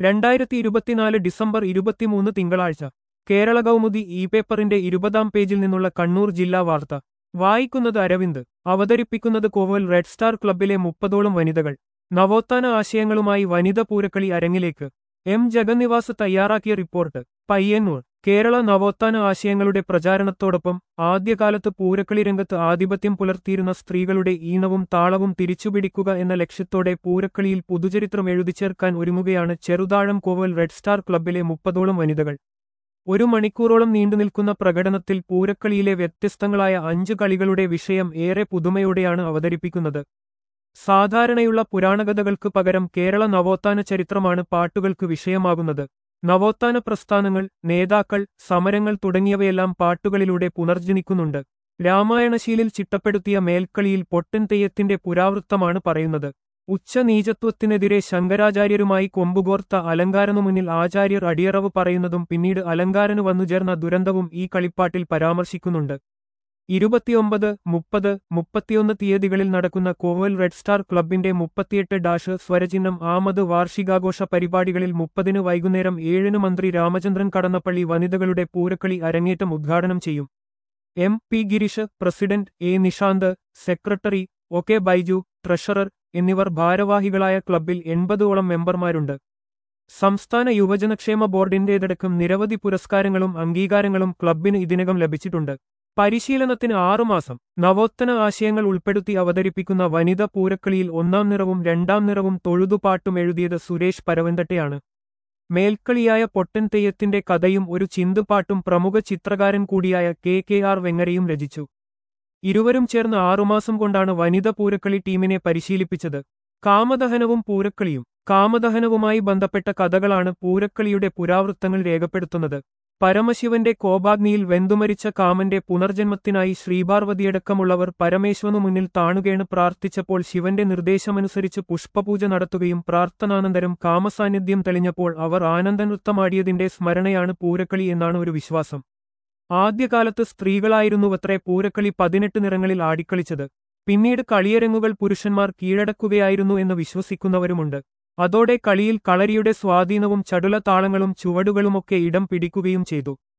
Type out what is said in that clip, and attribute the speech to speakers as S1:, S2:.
S1: രണ്ടായിരത്തി ഇരുപത്തിനാല് ഡിസംബർ ഇരുപത്തിമൂന്ന് തിങ്കളാഴ്ച കേരള കൗമുദി ഇ പേപ്പറിന്റെ ഇരുപതാം പേജിൽ നിന്നുള്ള കണ്ണൂർ ജില്ലാ വാർത്ത വായിക്കുന്നത് അരവിന്ദ് അവതരിപ്പിക്കുന്നത് കോവൽ റെഡ് സ്റ്റാർ ക്ലബ്ബിലെ മുപ്പതോളം വനിതകൾ നവോത്ഥാന ആശയങ്ങളുമായി വനിത പൂരക്കളി അരങ്ങിലേക്ക് എം ജഗന്നിവാസ് തയ്യാറാക്കിയ റിപ്പോർട്ട് പയ്യന്നൂർ കേരള നവോത്ഥാന ആശയങ്ങളുടെ പ്രചാരണത്തോടൊപ്പം ആദ്യകാലത്ത് പൂരക്കളി രംഗത്ത് ആധിപത്യം പുലർത്തിയിരുന്ന സ്ത്രീകളുടെ ഈണവും താളവും തിരിച്ചുപിടിക്കുക എന്ന ലക്ഷ്യത്തോടെ പൂരക്കളിയിൽ പുതുചരിത്രം എഴുതിച്ചേർക്കാൻ ഒരുങ്ങുകയാണ് ചെറുതാഴം കോവൽ റെഡ് സ്റ്റാർ ക്ലബ്ബിലെ മുപ്പതോളം വനിതകൾ ഒരു മണിക്കൂറോളം നീണ്ടുനിൽക്കുന്ന പ്രകടനത്തിൽ പൂരക്കളിയിലെ വ്യത്യസ്തങ്ങളായ അഞ്ച് കളികളുടെ വിഷയം ഏറെ പുതുമയോടെയാണ് അവതരിപ്പിക്കുന്നത് സാധാരണയുള്ള പുരാണകഥകൾക്ക് പകരം കേരള നവോത്ഥാന ചരിത്രമാണ് പാട്ടുകൾക്ക് വിഷയമാകുന്നത് നവോത്ഥാന പ്രസ്ഥാനങ്ങൾ നേതാക്കൾ സമരങ്ങൾ തുടങ്ങിയവയെല്ലാം പാട്ടുകളിലൂടെ പുനർജനിക്കുന്നുണ്ട് രാമായണശീലിൽ ചിട്ടപ്പെടുത്തിയ മേൽക്കളിയിൽ പൊട്ടൻ തെയ്യത്തിന്റെ പുരാവൃത്തമാണ് പറയുന്നത് ഉച്ചനീചത്വത്തിനെതിരെ ശങ്കരാചാര്യരുമായി കൊമ്പുകോർത്ത അലങ്കാരനു മുന്നിൽ ആചാര്യർ അടിയറവ് പറയുന്നതും പിന്നീട് അലങ്കാരനു വന്നുചേർന്ന ദുരന്തവും ഈ കളിപ്പാട്ടിൽ പരാമർശിക്കുന്നുണ്ട് ഇരുപത്തിയൊമ്പത് മുപ്പത് മുപ്പത്തിയൊന്ന് തീയതികളിൽ നടക്കുന്ന കോവൽ റെഡ് സ്റ്റാർ ക്ലബിന്റെ മുപ്പത്തിയെട്ട് ഡാഷ് സ്വരചിഹ്നം ആമത് വാർഷികാഘോഷ പരിപാടികളിൽ മുപ്പതിന് വൈകുന്നേരം ഏഴിന് മന്ത്രി രാമചന്ദ്രൻ കടന്നപ്പള്ളി വനിതകളുടെ പൂരക്കളി അരങ്ങേറ്റം ഉദ്ഘാടനം ചെയ്യും M P Girish president A Nishanth secretary O K Baiju treasurer എന്നിവർ ഭാരവാഹികളായ ക്ലബ്ബിൽ എൺപതോളം മെമ്പർമാരുണ്ട് സംസ്ഥാന യുവജനക്ഷേമ ബോർഡിന്റേതടക്കം നിരവധി പുരസ്കാരങ്ങളും അംഗീകാരങ്ങളും ക്ലബ്ബിന് ഇതിനകം ലഭിച്ചിട്ടുണ്ട് പരിശീലനത്തിന് ആറുമാസം നവോത്ഥന ആശയങ്ങൾ ഉൾപ്പെടുത്തി അവതരിപ്പിക്കുന്ന വനിത പൂരക്കളിയിൽ ഒന്നാം നിറവും രണ്ടാം നിറവും തൊഴുതുപാട്ടും എഴുതിയത് സുരേഷ് പരവന്തട്ടയാണ് മേൽക്കളിയായ പൊട്ടൻ തെയ്യത്തിന്റെ കഥയും ഒരു ചിന്തുപാട്ടും പ്രമുഖ ചിത്രകാരൻ കൂടിയായ കെ കെ ആർ വെങ്ങരയും രചിച്ചു ഇരുവരും ചേർന്ന് ആറുമാസം കൊണ്ടാണ് വനിത പൂരക്കളി ടീമിനെ പരിശീലിപ്പിച്ചത് കാമദഹനവും പൂരക്കളിയും കാമദഹനവുമായി ബന്ധപ്പെട്ട കഥകളാണ് പൂരക്കളിയുടെ പുരാവൃത്തങ്ങൾ രേഖപ്പെടുത്തുന്നത് പരമശിവന്റെ കോപാഗ്നിയിൽ വെന്തുമരിച്ച കാമന്റെ പുനർജന്മത്തിനായി ശ്രീപാർവതിയടക്കമുള്ളവർ പരമേശ്വരനു മുന്നിൽ താണുകേണ് പ്രാർത്ഥിച്ചപ്പോൾ ശിവന്റെ നിർദ്ദേശമനുസരിച്ച് പുഷ്പപൂജ നടത്തുകയും പ്രാർത്ഥനാനന്തരം കാമസാന്നിധ്യം തെളിഞ്ഞപ്പോൾ അവർ ആനന്ദനൃത്തമാടിയതിന്റെ സ്മരണയാണ് പൂരക്കളി എന്നാണ് ഒരു വിശ്വാസം ആദ്യകാലത്ത് സ്ത്രീകളായിരുന്നുവത്രേ പൂരക്കളി പതിനെട്ട് നിറങ്ങളിൽ ആടിക്കളിച്ചത് പിന്നീട് കളിയരങ്ങുകൾ പുരുഷന്മാർ കീഴടക്കുകയായിരുന്നു എന്ന് വിശ്വസിക്കുന്നവരുമുണ്ട് അതോടെ കളിയിൽ കളരിയുടെ സ്വാധീനവും ചടുല താളങ്ങളും ചുവടുകളുമൊക്കെ ഇടം പിടിക്കുകയും ചെയ്തു